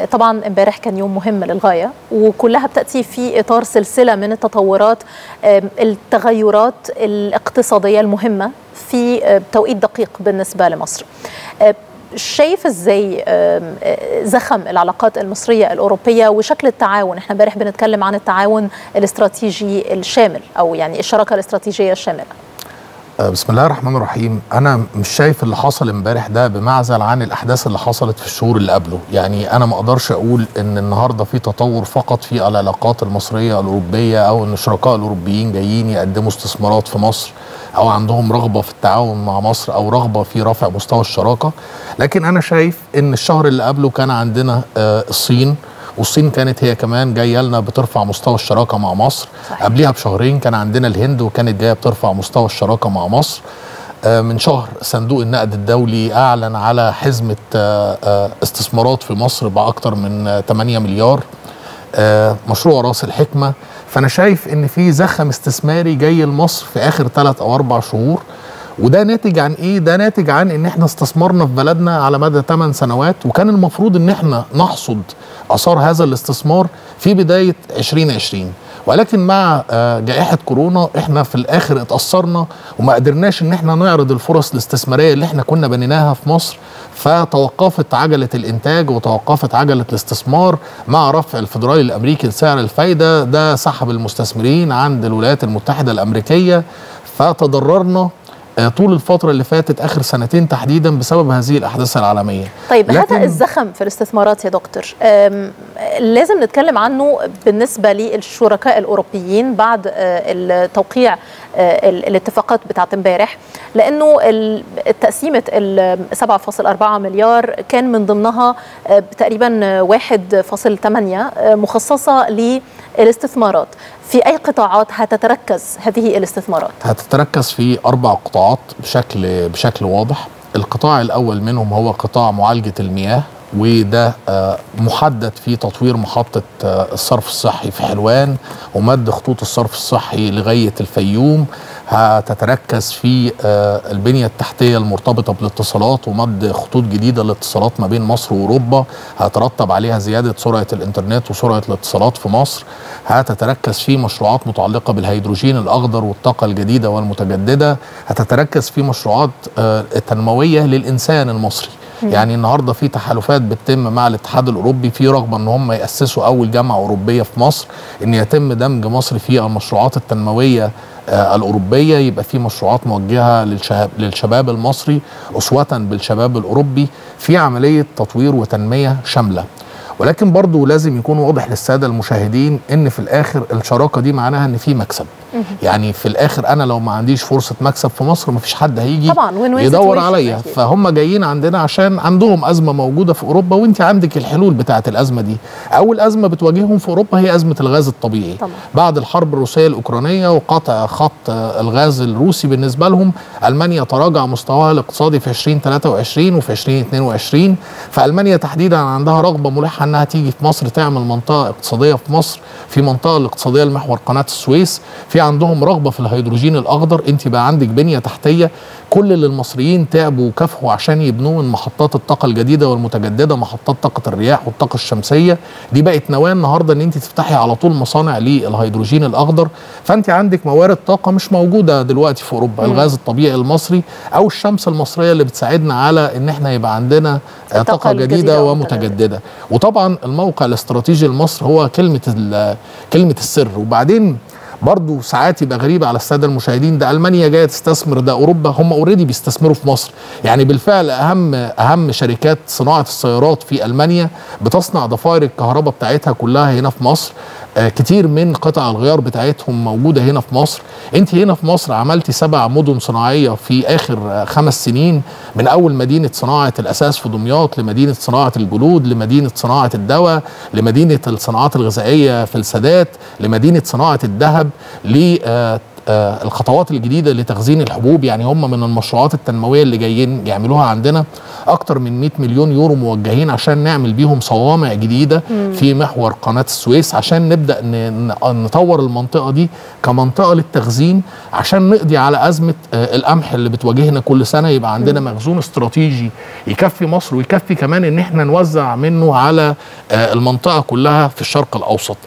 طبعا امبارح كان يوم مهم للغايه وكلها بتاتي في اطار سلسله من التطورات التغيرات الاقتصاديه المهمه في توقيت دقيق بالنسبه لمصر شايف ازاي زخم العلاقات المصريه الاوروبيه وشكل التعاون احنا امبارح بنتكلم عن التعاون الاستراتيجي الشامل او يعني الشراكه الاستراتيجيه الشامله بسم الله الرحمن الرحيم انا مش شايف اللي حصل امبارح ده بمعزل عن الاحداث اللي حصلت في الشهور اللي قبله يعني انا ما اقدرش اقول ان النهارده في تطور فقط في العلاقات المصريه الاوروبيه او ان الشركاء الاوروبيين جايين يقدموا استثمارات في مصر او عندهم رغبه في التعاون مع مصر او رغبه في رفع مستوى الشراكه لكن انا شايف ان الشهر اللي قبله كان عندنا الصين والصين كانت هي كمان جايه لنا بترفع مستوى الشراكه مع مصر صحيح. قبلها بشهرين كان عندنا الهند وكانت جايه بترفع مستوى الشراكه مع مصر من شهر صندوق النقد الدولي اعلن على حزمه استثمارات في مصر باكثر من 8 مليار مشروع راس الحكمه فانا شايف ان في زخم استثماري جاي لمصر في اخر ثلاث او اربع شهور وده ناتج عن ايه؟ ده ناتج عن ان احنا استثمرنا في بلدنا على مدى 8 سنوات وكان المفروض ان احنا نحصد اثار هذا الاستثمار في بدايه 2020 ولكن مع جائحه كورونا احنا في الاخر اتاثرنا وما قدرناش ان احنا نعرض الفرص الاستثماريه اللي احنا كنا بنيناها في مصر فتوقفت عجله الانتاج وتوقفت عجله الاستثمار مع رفع الفدرالي الامريكي لسعر الفايده ده سحب المستثمرين عند الولايات المتحده الامريكيه فتضررنا طول الفترة اللي فاتت آخر سنتين تحديدا بسبب هذه الأحداث العالمية طيب لكن هذا الزخم في الاستثمارات يا دكتور لازم نتكلم عنه بالنسبة للشركاء الأوروبيين بعد توقيع الاتفاقات بتاعت امبارح لأنه تقسيمة ال 7.4 مليار كان من ضمنها تقريبا 1.8 مخصصة للاستثمارات في أي قطاعات هتتركز هذه الاستثمارات؟ هتتركز في أربع قطاعات بشكل بشكل واضح القطاع الأول منهم هو قطاع معالجة المياه وده محدد في تطوير محطة الصرف الصحي في حلوان ومد خطوط الصرف الصحي لغاية الفيوم هتتركز في البنية التحتية المرتبطة بالاتصالات ومد خطوط جديدة للاتصالات ما بين مصر وأوروبا هترتب عليها زيادة سرعة الإنترنت وسرعة الاتصالات في مصر هتتركز في مشروعات متعلقة بالهيدروجين الأخضر والطاقة الجديدة والمتجددة هتتركز في مشروعات تنموية للإنسان المصري يعني النهارده في تحالفات بتتم مع الاتحاد الاوروبي في رغبه ان هم ياسسوا اول جامعه اوروبيه في مصر ان يتم دمج مصر في المشروعات التنمويه الاوروبيه يبقى في مشروعات موجهه للشباب للشباب المصري اسوه بالشباب الاوروبي في عمليه تطوير وتنميه شامله ولكن برضو لازم يكون واضح للساده المشاهدين ان في الاخر الشراكه دي معناها ان في مكسب يعني في الاخر انا لو ما عنديش فرصه مكسب في مصر مفيش حد هيجي طبعا يدور عليا فهم جايين عندنا عشان عندهم ازمه موجوده في اوروبا وانت عندك الحلول بتاعه الازمه دي اول ازمه بتواجههم في اوروبا هي ازمه الغاز الطبيعي طبعا. بعد الحرب الروسيه الاوكرانيه وقطع خط الغاز الروسي بالنسبه لهم المانيا تراجع مستواها الاقتصادي في 2023 وفي 2022 فالمانيا تحديدا عندها رغبه ملحه انها تيجي في مصر تعمل منطقه اقتصاديه في مصر في منطقه الاقتصاديه لمحور قناه السويس في عندهم رغبه في الهيدروجين الاخضر انت بقى عندك بنيه تحتيه كل اللي المصريين تعبوا وكافحوا عشان يبنوا من محطات الطاقه الجديده والمتجدده محطات طاقه الرياح والطاقه الشمسيه دي بقت نواه النهارده ان انت تفتحي على طول مصانع للهيدروجين الاخضر فانت عندك موارد طاقه مش موجوده دلوقتي في اوروبا م. الغاز الطبيعي المصري او الشمس المصريه اللي بتساعدنا على ان احنا يبقى عندنا طاقه جديده ومتجدده وطبعا الموقع الاستراتيجي لمصر هو كلمه كلمه السر وبعدين برضه ساعات يبقى غريب على الساده المشاهدين ده المانيا جايه تستثمر ده اوروبا هم اوريدي بيستثمروا في مصر يعني بالفعل اهم اهم شركات صناعه السيارات في المانيا بتصنع ضفائر الكهرباء بتاعتها كلها هنا في مصر آه كتير من قطع الغيار بتاعتهم موجوده هنا في مصر انت هنا في مصر عملتي سبع مدن صناعيه في اخر آه خمس سنين من اول مدينه صناعه الاساس في دمياط لمدينه صناعه الجلود لمدينه صناعه الدواء لمدينه الصناعات الغذائيه في السادات لمدينه صناعه الذهب ل آه الخطوات الجديده لتخزين الحبوب يعني هم من المشروعات التنمويه اللي جايين يعملوها عندنا اكتر من 100 مليون يورو موجهين عشان نعمل بيهم صوامع جديده مم. في محور قناه السويس عشان نبدا نطور المنطقه دي كمنطقه للتخزين عشان نقضي على ازمه آه القمح اللي بتواجهنا كل سنه يبقى عندنا مخزون استراتيجي يكفي مصر ويكفي كمان ان احنا نوزع منه على آه المنطقه كلها في الشرق الاوسط